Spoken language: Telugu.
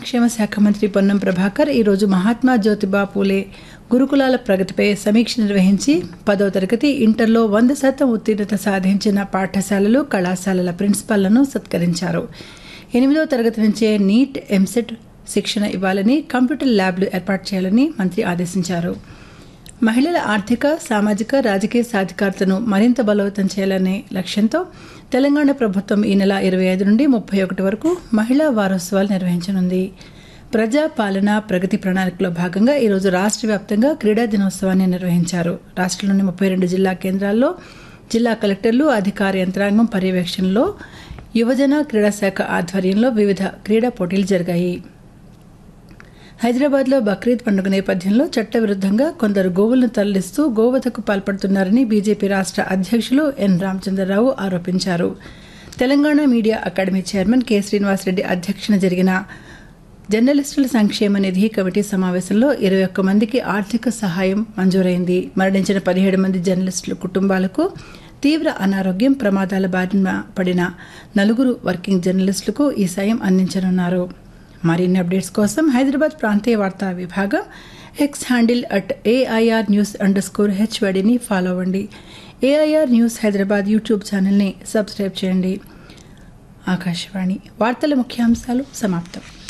సంక్షేమ శాఖ మంత్రి పొన్నం ప్రభాకర్ ఈరోజు మహాత్మా జ్యోతిబా పూలే గురుకులాల ప్రగతిపై సమీక్ష నిర్వహించి పదవ తరగతి ఇంటర్లో వంద శాతం ఉత్తీర్ణత సాధించిన పాఠశాలలు కళాశాలల ప్రిన్సిపాల్లను సత్కరించారు ఎనిమిదవ తరగతి నుంచే నీట్ ఎంసెట్ శిక్షణ ఇవ్వాలని కంప్యూటర్ ల్యాబ్లు ఏర్పాటు చేయాలని మంత్రి ఆదేశించారు మహిళల ఆర్థిక సామాజిక రాజకీయ సాధికారతను మరింత బలోపేతం చేయాలనే లక్ష్యంతో తెలంగాణ ప్రభుత్వం ఈ నెల ఇరవై ఐదు నుండి ముప్పై ఒకటి వరకు మహిళా వారోత్సవాలు నిర్వహించనుంది ప్రజా పాలన ప్రగతి ప్రణాళికలో భాగంగా ఈరోజు రాష్ట్ర వ్యాప్తంగా క్రీడా దినోత్సవాన్ని నిర్వహించారు రాష్ట్రంలోని ముప్పై రెండు జిల్లా కేంద్రాల్లో జిల్లా కలెక్టర్లు అధికార యంత్రాంగం పర్యవేక్షణలో యువజన క్రీడా శాఖ ఆధ్వర్యంలో వివిధ క్రీడా పోటీలు జరిగాయి హైదరాబాద్లో బక్రీద్ పండుగ నేపథ్యంలో చట్టవిరుద్ధంగా కొందరు గోవులను తరలిస్తూ గోవధకు పాల్పడుతున్నారని బీజేపీ రాష్ట్ర అధ్యక్షులు ఎన్ రామచంద్రరావు ఆరోపించారు Telangana media academy chairman K Srinivasareddy అధ్యక్షన జరిగిన జర్నలిస్టుల సంక్షేమ నిధి కమిటీ సమావేశంలో ఇరవై ఒక్క మందికి ఆర్థిక సహాయం మంజూరైంది మరణించిన పదిహేడు మంది జర్నలిస్టుల కుటుంబాలకు తీవ్ర అనారోగ్యం ప్రమాదాల బారిన పడిన నలుగురు వర్కింగ్ జర్నలిస్టులకు ఈ సాయం అందించనున్నారు మరిన్ని అప్డేట్స్ కోసం హైదరాబాద్ ప్రాంతీయ వార్తా విభాగం X handle at AIR news underscore హెచ్వడిని ఫాలో అవ్వండి ఏఐఆర్ న్యూస్ హైదరాబాద్ యూట్యూబ్ ఛానల్ని సబ్స్క్రైబ్ చేయండి ఆకాశవాణి వార్తల ముఖ్యాంశాలు సమాప్తం